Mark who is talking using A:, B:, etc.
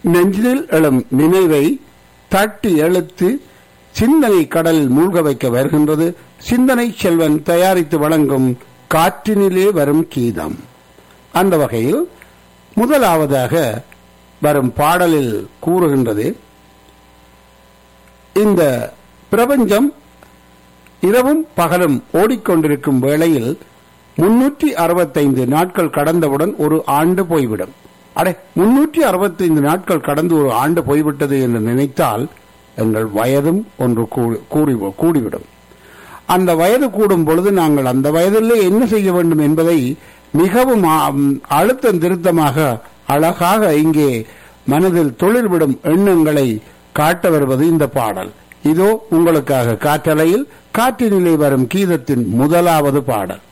A: நெஞ்சில் எழும் நினைவை தட்டி எழுத்து சிந்தனை கடலில் மூழ்க வைக்க வருகின்றது சிந்தனை செல்வன் தயாரித்து வழங்கும் காற்றினிலே வரும் கீதம் அந்த வகையில் முதலாவதாக வரும் பாடலில் கூறுகின்றது இந்த பிரபஞ்சம் இரவும் பகலும் ஓடிக்கொண்டிருக்கும் வேளையில் முன்னூற்றி அறுபத்தைந்து நாட்கள் கடந்தவுடன் ஒரு ஆண்டு போய்விடும் அடே முன்னூற்றி அறுபத்தைந்து நாட்கள் கடந்து ஒரு ஆண்டு போய்விட்டது என்று நினைத்தால் எங்கள் வயதும் ஒன்று கூ- கூடி கூடிவிடும் அந்த வயது கூடும் பொழுது நாங்கள் அந்த வயதிலே என்ன செய்ய வேண்டும் என்பதை மிகவும் ஆ- ம், அழுத்தம் திருத்தமாக அழகாக இங்கே மனதில் தொழில்விடும் எண்ணங்களை காட்ட வருவது இந்த பாடல் இதோ உங்களுக்காக காற்றலையில் காற்றினிலே வரும் கீதத்தின் முதலாவது பாடல்